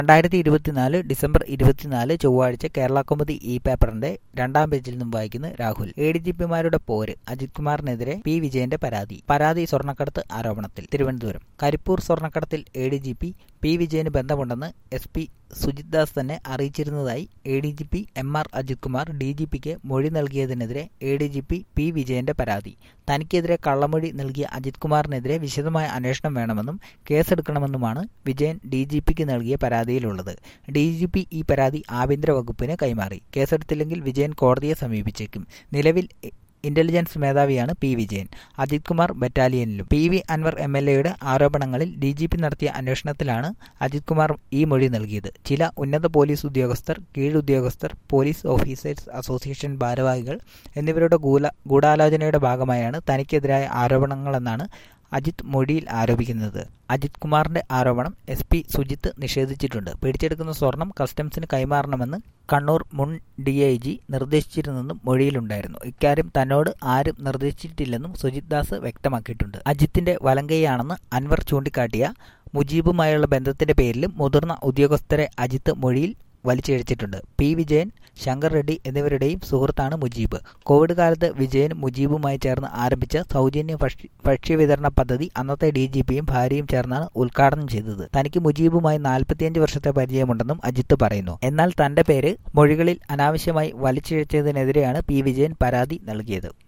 രണ്ടായിരത്തി ഇരുപത്തിനാല് ഡിസംബർ ഇരുപത്തിനാല് ചൊവ്വാഴ്ച കേരള കൗമുദി ഇ പേപ്പറിന്റെ രണ്ടാം പേജിൽ നിന്നും വായിക്കുന്ന രാഹുൽ എ ഡി ജി പിമാരുടെ പോര് അജിത് കുമാറിനെതിരെ പി വിജയന്റെ പരാതി പരാതി സ്വർണ്ണക്കടത്ത് ആരോപണത്തിൽ തിരുവനന്തപുരം കരിപ്പൂർ സ്വർണ്ണക്കടത്തിൽ A D G P P വിജയന് ബന്ധമുണ്ടെന്ന് എസ് പി സുജിത് ദാസ് തന്നെ അറിയിച്ചിരുന്നതായി A D G P M R Ajith Kumar D G പിക്ക് മൊഴി നൽകിയതിനെതിരെ A D G P P വിജയന്റെ പരാതി തനിക്കെതിരെ കള്ളമൊഴി നൽകിയ അജിത് കുമാറിനെതിരെ വിശദമായ അന്വേഷണം വേണമെന്നും കേസെടുക്കണമെന്നുമാണ് വിജയൻ ഡി ജി പിക്ക് നൽകിയ പരാതിയിലുള്ളത് ഡി ജി പി ഈ പരാതി ആഭ്യന്തര വകുപ്പിന് കൈമാറി കേസെടുത്തില്ലെങ്കിൽ വിജയൻ കോടതിയെ സമീപിച്ചേക്കും നിലവിൽ ഇന്റലിജൻസ് മേധാവിയാണ് പി വിജയൻ അജിത് കുമാർ ബറ്റാലിയനിലും P V Anvar M L എയുടെ ആരോപണങ്ങളിൽ ഡി ജി പി നടത്തിയ അന്വേഷണത്തിലാണ് അജിത് കുമാർ ഈ മൊഴി നൽകിയത് ചില ഉന്നത പോലീസ് ഉദ്യോഗസ്ഥർ കീഴുദ്യോഗസ്ഥർ പോലീസ് ഓഫീസേഴ്സ് അസോസിയേഷൻ ഭാരവാഹികൾ എന്നിവരുടെ ഗൂഢ ഗൂഢാലോചനയുടെ ഭാഗമായാണ് തനിക്കെതിരായ ആരോപണങ്ങളെന്നാണ് അജിത് മൊഴിയിൽ ആരോപിക്കുന്നത് അജിത് കുമാറിന്റെ ആരോപണം എസ് പി സുജിത്ത് നിഷേധിച്ചിട്ടുണ്ട് പിടിച്ചെടുക്കുന്ന സ്വർണം കസ്റ്റംസിന് കൈമാറണമെന്ന് കണ്ണൂർ മുൻ ഡി ഐ ജി നിർദ്ദേശിച്ചിരുന്നെന്നും മൊഴിയിലുണ്ടായിരുന്നു ഇക്കാര്യം തന്നോട് ആരും നിർദ്ദേശിച്ചിട്ടില്ലെന്നും സുജിത് ദാസ് വ്യക്തമാക്കിയിട്ടുണ്ട് അജിത്തിന്റെ വലങ്കയാണെന്ന് അൻവർ ചൂണ്ടിക്കാട്ടിയ മുജീബുമായുള്ള ബന്ധത്തിന്റെ പേരിലും മുതിർന്ന ഉദ്യോഗസ്ഥരെ അജിത്ത് മൊഴിയിൽ വലിച്ചിഴച്ചിട്ടുണ്ട് പി വിജയൻ ശങ്കർ റെഡ്ഡി എന്നിവരുടെയും സുഹൃത്താണ് മുജീബ് കോവിഡ് കാലത്ത് വിജയൻ മുജീബുമായി ചേർന്ന് ആരംഭിച്ച സൗജന്യ ഭക്ഷ്യവിതരണ പദ്ധതി അന്നത്തെ ഡി ജി പിയും ഭാര്യയും ചേർന്നാണ് ഉദ്ഘാടനം ചെയ്തത് തനിക്ക് മുജീബുമായി നാൽപ്പത്തിയഞ്ച് വർഷത്തെ പരിചയമുണ്ടെന്നും അജിത്ത് പറയുന്നു എന്നാൽ തന്റെ പേര് മൊഴികളിൽ അനാവശ്യമായി വലിച്ചിഴച്ചതിനെതിരെയാണ് പി വിജയൻ പരാതി നൽകിയത്